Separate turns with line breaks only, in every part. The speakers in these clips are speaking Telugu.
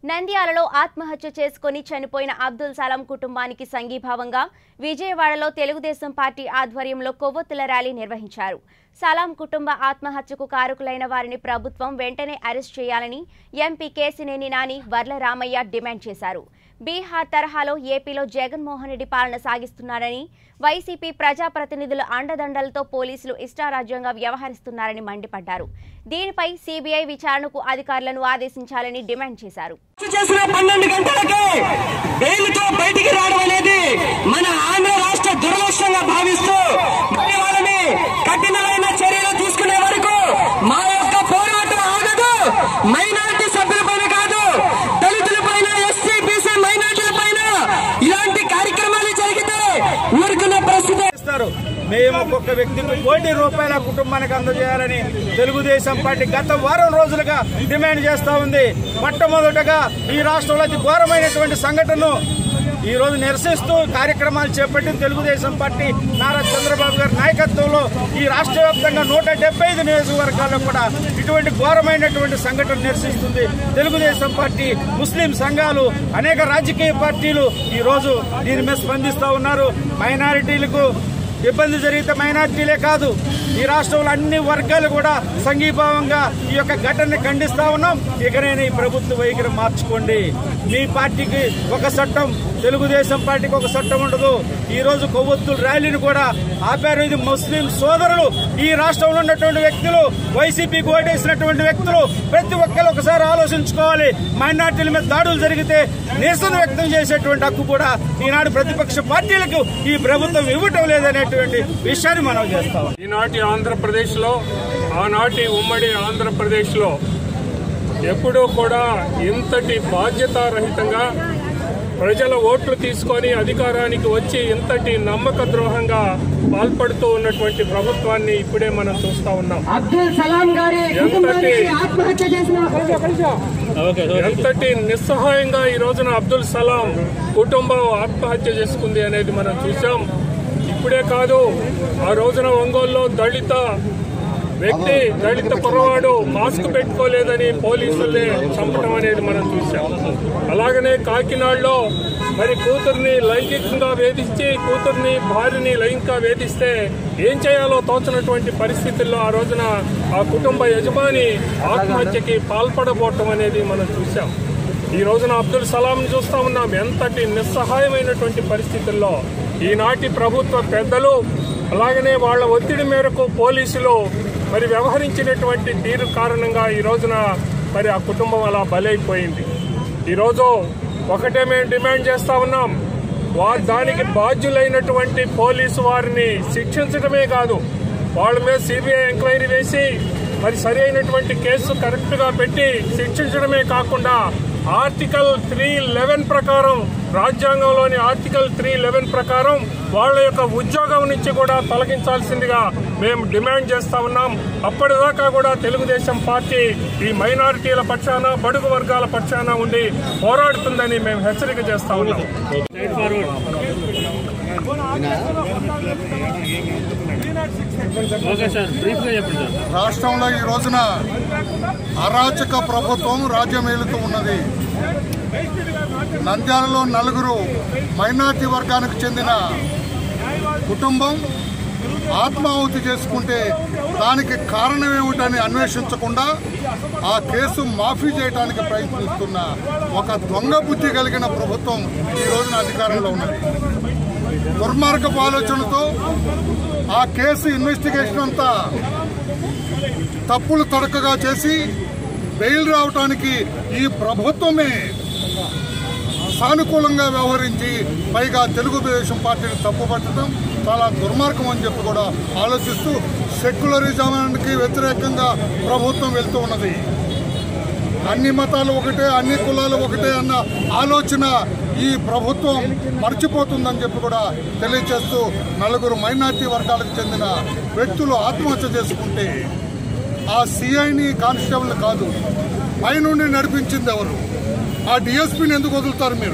నంద్యాలలో ఆత్మహత్య చేసుకుని చనిపోయిన అబ్దుల్ సలాం కుటుంబానికి సంఘీభావంగా విజయవాడలో తెలుగుదేశం పార్టీ ఆధ్వర్యంలో కొవ్వొత్తుల ర్యాలీ నిర్వహించారు సలాం కుటుంబ ఆత్మహత్యకు కారకులైన వారిని ప్రభుత్వం వెంటనే అరెస్ట్ చేయాలని ఎంపీ కేసినేని నాని వర్ల రామయ్య డిమాండ్ చేశారు బీహార్ తరహాలో ఏపీలో జగన్మోహన్ రెడ్డి పాలన సాగిస్తున్నారని వైసీపీ ప్రజాప్రతినిధుల అండదండలతో పోలీసులు ఇష్టారాజ్యంగా వ్యవహరిస్తున్నారని మండిపడ్డారు దీనిపై సీబీఐ విచారణకు అధికారులను ఆదేశించాలని డిమాండ్ చేశారు
అరెస్ట్ చేసిన పన్నెండు గంటలకే బెయిల్తో బయటికి రావడం అనేది మన ఆంధ్ర రాష్ట్ర దురదృష్టంగా భావిస్తూ మరి వాళ్ళని కఠినమైన చర్యలు తీసుకునే వరకు మా యొక్క పోరాటం ఆగదు మైనారిటీ సభ్యులపైన కాదు దళితులపైన ఎస్సీ బీసీ మైనారిటీల పైన ఇలాంటి కార్యక్రమాలు జరిగితే ఊరుకునే పరిస్థితి
ఇస్తారు మేము ఒక్కొక్క వ్యక్తికి కోటి రూపాయల కుటుంబానికి అందజేయాలని తెలుగుదేశం పార్టీ గత వారం రోజులుగా డిమాండ్ చేస్తా ఉంది మొట్టమొదటగా ఈ రాష్ట్రంలో అతి ఘోరమైనటువంటి సంఘటనను ఈ రోజు నిరసిస్తూ కార్యక్రమాలు చేపట్టిన తెలుగుదేశం పార్టీ నారా చంద్రబాబు గారి నాయకత్వంలో ఈ రాష్ట్ర వ్యాప్తంగా నూట డెబ్బై ఐదు నియోజకవర్గాల్లో కూడా ఇటువంటి ఘోరమైనటువంటి సంఘటన నిరసిస్తుంది తెలుగుదేశం పార్టీ ముస్లిం సంఘాలు అనేక రాజకీయ పార్టీలు ఈ రోజు దీని మీద స్పందిస్తూ ఉన్నారు మైనారిటీలకు ఇబ్బంది జరిగితే మైనార్టీలే కాదు ఈ రాష్ట్రంలో అన్ని వర్గాలు కూడా సంఘీభావంగా ఈ యొక్క ఘటనని ఖండిస్తా ఉన్నాం ఇకనైనా ఈ ప్రభుత్వ వైఖరి మార్చుకోండి మీ పార్టీకి ఒక చట్టం తెలుగుదేశం పార్టీకి ఒక చట్టం ఉండదు ఈ రోజు కొవ్వొత్తుల ర్యాలీని కూడా ఆపారు ఇది ముస్లిం సోదరులు ఈ రాష్ట్రంలో ఉన్నటువంటి వ్యక్తులు వైసీపీకి ఓటేసినటువంటి వ్యక్తులు ప్రతి ఒక్కరు ఒకసారి ఆలోచించుకోవాలి మైనార్టీల మీద దాడులు జరిగితే నిరసన వ్యక్తం చేసేటువంటి హక్కు కూడా ఈనాడు ప్రతిపక్ష పార్టీలకు ఈ ప్రభుత్వం ఇవ్వటం లేదనేటువంటి విషయాన్ని మనం చేస్తాం
ఈనాటి ఆంధ్రప్రదేశ్లో ఆనాటి ఉమ్మడి ఆంధ్రప్రదేశ్లో ఎప్పుడూ కూడా ఇంతటి బాధ్యతారహితంగా ప్రజల ఓట్లు తీసుకొని అధికారానికి వచ్చి ఇంతటి నమ్మక ద్రోహంగా పాల్పడుతూ ఉన్నటువంటి ప్రభుత్వాన్ని ఇప్పుడే మనం చూస్తా ఉన్నాం
అబ్దుల్ సలాం గారి కుటుంబానికి ఆత్మహత్య చేసిన
ఎంతటి నిస్సహాయంగా ఈ రోజున అబ్దుల్ సలాం కుటుంబం ఆత్మహత్య చేసుకుంది అనేది మనం చూసాం ఇప్పుడే కాదు ఆ రోజున ఒంగోలులో దళిత వ్యక్తి దళిత కుర్రవాడు మాస్క్ పెట్టుకోలేదని పోలీసుల్ని చంపడం అనేది మనం చూసాం అలాగనే కాకినాడలో మరి కూతుర్ని లైంగికంగా వేధించి కూతుర్ని భార్యని లైంగికంగా వేధిస్తే ఏం చేయాలో తోచనటువంటి పరిస్థితుల్లో ఆ రోజున ఆ కుటుంబ యజమాని ఆత్మహత్యకి పాల్పడబోవటం అనేది మనం చూసాం ఈ రోజున అబ్దుల్ సలాం చూస్తా ఉన్నాం ఎంతటి నిస్సహాయమైనటువంటి పరిస్థితుల్లో ఈనాటి ప్రభుత్వ పెద్దలు అలాగనే వాళ్ళ ఒత్తిడి మేరకు పోలీసులు మరి వ్యవహరించినటువంటి తీరు కారణంగా ఈ రోజున మరి ఆ కుటుంబం అలా బలైపోయింది ఈరోజు ఒకటే మేము డిమాండ్ చేస్తా ఉన్నాం వా దానికి బాధ్యులైనటువంటి పోలీసు వారిని శిక్షించడమే కాదు వాళ్ళ మీద సిబిఐ ఎంక్వైరీ వేసి మరి సరి అయినటువంటి కేసు కరెక్ట్ గా పెట్టి శిక్షించడమే కాకుండా ఆర్టికల్ త్రీ లెవెన్ ప్రకారం రాజ్యాంగంలోని ఆర్టికల్ త్రీ లెవెన్ ప్రకారం వాళ్ళ యొక్క ఉద్యోగం నుంచి కూడా తొలగించాల్సిందిగా మేము డిమాండ్ చేస్తా ఉన్నాం అప్పటిదాకా కూడా తెలుగుదేశం పార్టీ ఈ మైనారిటీల పక్షాన బడుగు వర్గాల పక్షాన ఉండి పోరాడుతుందని మేము హెచ్చరిక చేస్తా ఉన్నాం
రాష్ట్రంలో ఈ రోజున అరాచక ప్రభుత్వం రాజ్యం ఏలుతూ ఉన్నది నంద్యాలలో నలుగురు మైనార్టీ వర్గానికి చెందిన కుటుంబం ఆత్మాహుతి చేసుకుంటే దానికి కారణం ఏమిటని అన్వేషించకుండా ఆ కేసు మాఫీ చేయడానికి ప్రయత్నిస్తున్న ఒక దొంగ బుద్ధి కలిగిన ప్రభుత్వం ఈ రోజున అధికారంలో ఉన్నది దుర్మార్గపు ఆలోచనతో ఆ కేసు ఇన్వెస్టిగేషన్ అంతా తప్పులు తడకగా చేసి బెయిల్ రావటానికి ఈ ప్రభుత్వమే సానుకూలంగా వ్యవహరించి పైగా తెలుగుదేశం పార్టీని తప్పుపట్టడం చాలా దుర్మార్గం అని చెప్పి కూడా ఆలోచిస్తూ సెక్యులరిజానికి వ్యతిరేకంగా ప్రభుత్వం వెళ్తూ ఉన్నది అన్ని మతాలు ఒకటే అన్ని కులాలు ఒకటే అన్న ఆలోచన ఈ ప్రభుత్వం మర్చిపోతుందని చెప్పి కూడా తెలియజేస్తూ నలుగురు మైనార్టీ వర్గాలకు చెందిన వ్యక్తులు ఆత్మహత్య చేసుకుంటే ఆ సిఐని కానిస్టేబుల్ కాదు పైనుండి నడిపించింది ఎవరు ఆ డిఎస్పీని ఎందుకు వదులుతారు మీరు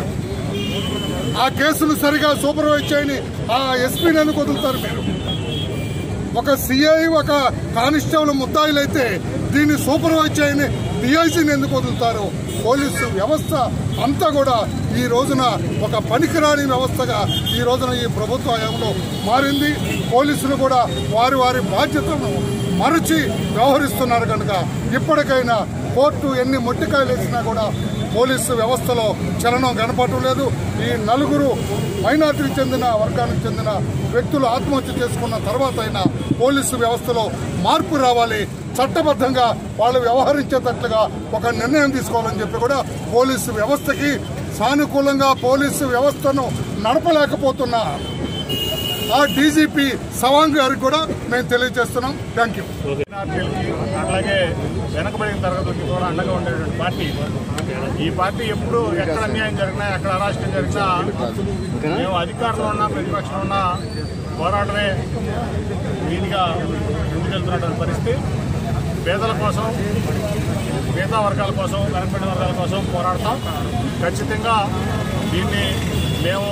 ఆ కేసును సరిగా సూపర్వైజ్ చేయని ఆ ఎస్పీని ఎందుకు వదులుతారు మీరు ఒక సిఐ ఒక కానిస్టేబుల్ ముద్దాయిలు అయితే దీన్ని సూపర్వైజ్ చేయని డిఐజీని ఎందుకు వదులుతారు పోలీసు వ్యవస్థ అంతా కూడా ఈ రోజున ఒక పనికిరాని వ్యవస్థగా ఈ రోజున ఈ ప్రభుత్వ హయాంలో మారింది పోలీసులు కూడా వారి వారి బాధ్యతలను మరచి వ్యవహరిస్తున్నారు కనుక ఇప్పటికైనా కోర్టు ఎన్ని మొట్టికాయలు వేసినా కూడా పోలీసు వ్యవస్థలో చలనం కనపడటం లేదు ఈ నలుగురు మైనార్టీకి చెందిన వర్గానికి చెందిన వ్యక్తులు ఆత్మహత్య చేసుకున్న తర్వాత అయినా పోలీసు వ్యవస్థలో మార్పు రావాలి చట్టబద్ధంగా వాళ్ళు వ్యవహరించేటట్లుగా ఒక నిర్ణయం తీసుకోవాలని చెప్పి కూడా పోలీసు వ్యవస్థకి సానుకూలంగా పోలీసు వ్యవస్థను నడపలేకపోతున్న ఆ డీజీపీ సవాంగ్ గారికి కూడా మేము తెలియజేస్తున్నాం థ్యాంక్ యూ
మైనార్టీలకి అట్లాగే వెనకబడిన తరగతులకి కూడా అండగా ఉండేటువంటి పార్టీ ఈ పార్టీ ఎప్పుడు ఎక్కడ అన్యాయం జరిగినా ఎక్కడ అరాచకం జరిగినా మేము అధికారంలో ఉన్నా ప్రతిపక్షంలో ఉన్నా పోరాటమే దీనిగా ముందుకెళ్తున్నటువంటి పరిస్థితి పేదల కోసం మిగతా వర్గాల కోసం వెనకబడిన వర్గాల కోసం పోరాడతాం ఖచ్చితంగా దీన్ని మేము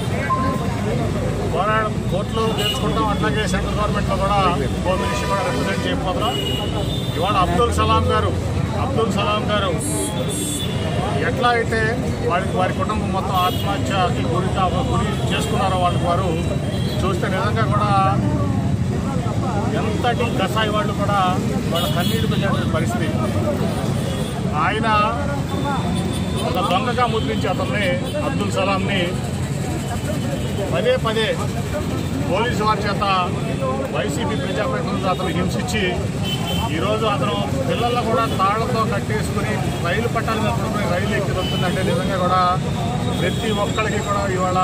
పోరాటం కోర్టులో తెలుసుకుంటాం అట్లాగే సెంట్రల్ గవర్నమెంట్లో కూడా హోమ్ మినిస్టర్ కూడా రిప్రజెంట్ చేయకపోతున్నాం ఇవాళ అబ్దుల్ సలాం గారు అబ్దుల్ సలాం గారు ఎట్లా అయితే వారికి వారి కుటుంబం మొత్తం ఆత్మహత్యకి గురి కా- గురి చేసుకున్నారో వాళ్ళకి వారు చూస్తే నిజంగా కూడా ఎంతటి కసాయి వాళ్ళు కూడా వాళ్ళ కన్నీరు పెట్టేటువంటి పరిస్థితి ఆయన ఒక దొంగగా ముద్రించి అతన్ని అబ్దుల్ సలాంని పదే పదే పోలీసు వారి చేత వైసీపీ ప్రజాప్రతినిధులు అతను హింసించి ఈరోజు అతను పిల్లల్లో కూడా తాళ్లతో కట్టేసుకుని రైలు పట్టాల మీద పడుకుని రైలు ఎక్కి వస్తుందంటే నిజంగా కూడా ప్రతి ఒక్కరికి కూడా ఇవాళ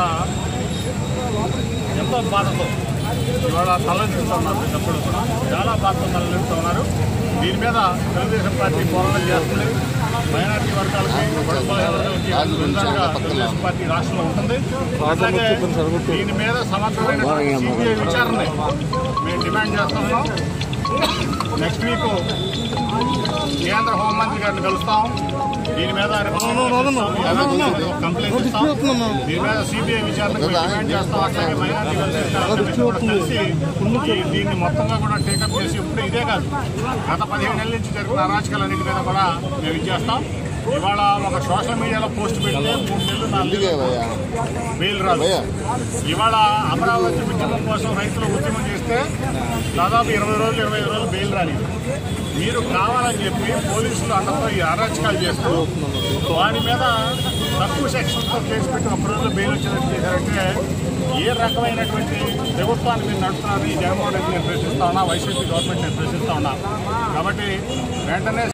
ఎంతో బాధతో ఇవాళ తలనిస్తూ ఉన్నారు ప్రతి ఒక్కరు కూడా చాలా బాధతో తలనిస్తూ ఉన్నారు దీని మీద తెలుగుదేశం పార్టీ పోరాటం చేస్తుంది మైనార్టీ వర్గాలకి బడుగు వర్గాలకి అన్ని విధాలుగా తెలుగుదేశం పార్టీ రాష్ట్రంలో ఉంటుంది అట్లాగే దీని మీద సమగ్రమైన సిబిఐ విచారణ మేము డిమాండ్ చేస్తున్నాం నెక్స్ట్ వీక్ కేంద్ర హోంమంత్రి గారిని కలుస్తాం దీని మీద కంప్లైంట్ ఇస్తాం దీని మీద సిబిఐ విచారణ డిమాండ్ చేస్తాం అట్లాగే మైనార్టీ వెల్ఫేర్ కూడా కలిసి ఈ- దీన్ని మొత్తంగా కూడా టేకప్ చేసి ఇప్పుడు ఇదే కాదు గత పదిహేను నెలల నుంచి జరిగిన అరాచకాలన్నింటి మీద కూడా మేము ఇది చేస్తాం ఇవాళ ఒక సోషల్ మీడియాలో పోస్ట్ పెడితే మూడు నెలలు నాలుగు నెలలు బెయిల్ రాదు ఇవాళ అమరావతి ఉద్యమం కోసం రైతులు ఉద్యమం చేస్తే దాదాపు ఇరవై రోజులు ఇరవై ఐదు రోజులు బెయిల్ రాని మీరు కావాలని చెప్పి పోలీసులు అండతో ఈ అరాచకాలు చేస్తూ వారి మీద తక్కువ సెక్షన్తో కేసు పెట్టి ఒక రోజులో బెయిల్ వచ్చేటట్టు చేశారంటే ఏ రకమైనటువంటి ప్రభుత్వాన్ని మీరు నడుపుతున్నారని జగన్మోహన్ రెడ్డి నేను ప్రశ్నిస్తా ఉన్నా వైసీపీ గవర్నమెంట్ నేను ప్రశ్నిస్తా ఉన్నా కాబట్టి వెంటనే